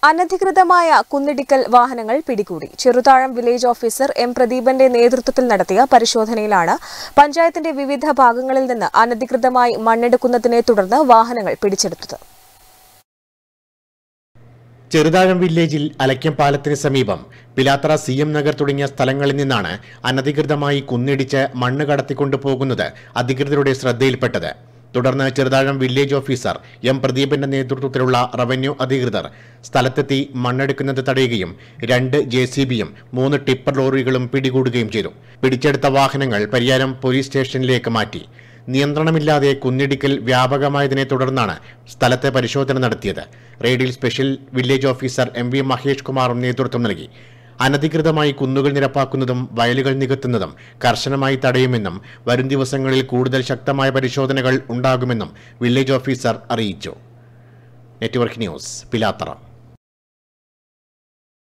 അനധികൃതമായ കുന്നിടിക്കൽ വാഹനങ്ങൾ പിടികൂടി ചെറുതാഴം വില്ലേജ് ഓഫീസർ എം പ്രദീപന്റെ നേതൃത്വത്തിൽ നടത്തിയ പരിശോധനയിലാണ് പഞ്ചായത്തിന്റെ വിവിധ ഭാഗങ്ങളിൽ നിന്ന് അനധികൃതമായി മണ്ണെടുക്കുന്നതിനെ തുടർന്ന് വാഹനങ്ങൾ പിടിച്ചെടുത്തത് ചെറുതാഴം വില്ലേജിൽ അലക്യം പാലത്തിന് സമീപം പിലാത്ര സി എം നഗർ തുടങ്ങിയ സ്ഥലങ്ങളിൽ നിന്നാണ് അനധികൃതമായി കുന്നിടിച്ച് മണ്ണ് കടത്തിക്കൊണ്ടു പോകുന്നത് അധികൃതരുടെ ശ്രദ്ധയിൽപ്പെട്ടത് തുടർന്ന് ചെറുതാഴം വില്ലേജ് ഓഫീസർ എം പ്രദീപന്റെ നേതൃത്വത്തിലുള്ള റവന്യൂ അധികൃതർ സ്ഥലത്തെത്തി മണ്ണെടുക്കുന്നത് തടയുകയും രണ്ട് ജെ സി ബിയും മൂന്ന് ടിപ്പർ ലോറികളും പിടികൂടുകയും ചെയ്തു പിടിച്ചെടുത്ത വാഹനങ്ങൾ പരിയാരം പോലീസ് സ്റ്റേഷനിലേക്ക് മാറ്റി നിയന്ത്രണമില്ലാതെ കുന്നിടിക്കൽ വ്യാപകമായതിനെ തുടർന്നാണ് സ്ഥലത്തെ പരിശോധന നടത്തിയത് റെയ്ഡിൽ special village officer M V Mahesh കുമാറും നേതൃത്വം നൽകി അനധികൃതമായി കുന്നുകൾ നിരപ്പാക്കുന്നതും വയലുകൾ നികത്തുന്നതും കർശനമായി തടയുമെന്നും വരും ദിവസങ്ങളിൽ കൂടുതൽ ശക്തമായ പരിശോധനകൾ ഉണ്ടാകുമെന്നും വില്ലേജ് ഓഫീസർ അറിയിച്ചു നെറ്റ്വർക്ക് ന്യൂസ് പിലാത്തറ